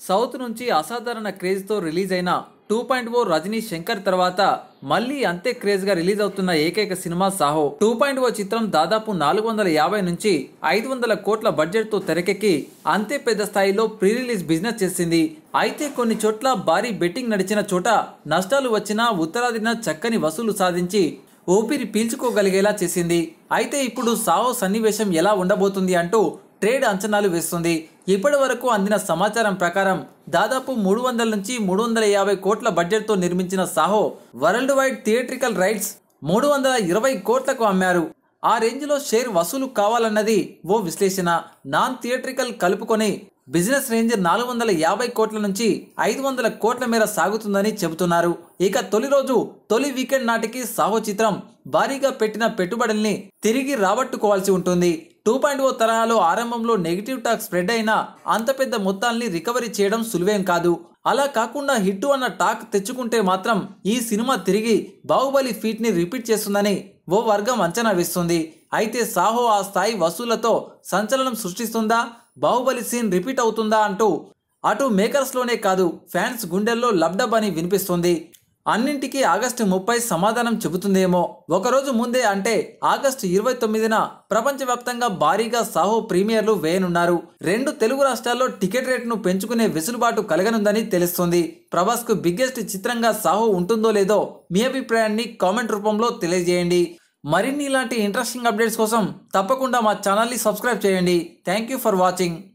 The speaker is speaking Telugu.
సౌత్ నుంచి అసాధారణ క్రేజ్తో రిలీజ్ అయిన two point O Rajini Shankar తర్వాత మళ్ళీ అంతే క్రేజ్ గా రిలీజ్ అవుతున్న ఏకైక cinema Saaho two point O చిత్రం దాదాపు నాలుగు వందల యాభై నుంచి ఐదు వందల కోట్ల బడ్జెట్ తో తెరకెక్కి అంతే పెద్ద స్థాయిలో ప్రీ రిలీజ్ బిజినెస్ చేసింది అయితే కొన్ని చోట్ల భారీ బెట్టింగ్ నడిచిన చోట నష్టాలు వచ్చినా ఉత్తరాదిన చక్కని వసూలు సాధించి ఊపిరి పీల్చుకోగలిగేలా చేసింది అయితే ఇప్పుడు సాహో సన్నివేశం ఎలా ఉండబోతుంది అంటూ ట్రేడ్ అంచనాలు వేస్తుంది ఇప్పటి వరకు అందిన సమాచారం ప్రకారం దాదాపు మూడు వందల నుంచి మూడు వందల యాభై కోట్ల బడ్జెట్తో నిర్మించిన Saaho worldwide theatrical rights మూడు వందల ఇరవై కోట్లకు అమ్మారు ఆ రేంజ్లో షేర్ వసూలు కావాలన్నది ఓ విశ్లేషణ నాన్ థియేట్రికల్ కలుపుకొని బిజినెస్ రేంజ్ నాలుగు వందల యాభై కోట్ల నుంచి ఐదు వందల కోట్ల మేర సాగుతుందని చెబుతున్నారు ఇక తొలి రోజు తొలి వీకెండ్ నాటికి సాహో చిత్రం భారీగా పెట్టిన పెట్టుబడుల్ని తిరిగి రాబట్టుకోవాల్సి ఉంటుంది టూ పాయింట్ ఓ తరహాలో ఆరంభంలో నెగిటివ్ టాక్ స్ప్రెడ్ అయినా అంత పెద్ద మొత్తాల్ని రికవరీ చేయడం సులువేం కాదు అలా కాకుండా హిట్ అన్న టాక్ తెచ్చుకుంటే మాత్రం ఈ సినిమా తిరిగి బాహుబలి ఫీట్ ని రిపీట్ చేస్తుందని ఓ వర్గం అంచనా వేస్తుంది అయితే సాహో ఆ స్థాయి వసూళ్లతో సంచలనం సృష్టిస్తుందా బాహుబలి సీన్ రిపీట్ అవుతుందా అంటూ అటు మేకర్స్లోనే కాదు ఫ్యాన్స్ గుండెల్లో లబ్డబ్ అని వినిపిస్తుంది అన్నింటికీ ఆగస్టు ముప్పై సమాధానం చెబుతుందేమో ఒకరోజు ముందే అంటే ఆగస్టు ఇరవై తొమ్మిదిన ప్రపంచవ్యాప్తంగా భారీగా సాహో ప్రీమియర్లు వేయనున్నారు రెండు తెలుగు రాష్ట్రాల్లో టికెట్ రేటును పెంచుకునే వెసులుబాటు కలగనుందని తెలుస్తుంది ప్రభాస్ కు బిగ్గెస్ట్ చిత్రంగా సాహో ఉంటుందో లేదో మీ అభిప్రాయాన్ని కామెంట్ రూపంలో తెలియజేయండి మరిన్ని ఇలాంటి ఇంట్రెస్టింగ్ అప్డేట్స్ కోసం తప్పకుండా మా ఛానల్ని సబ్స్క్రైబ్ చేయండి థ్యాంక్ యూ ఫర్ వాచింగ్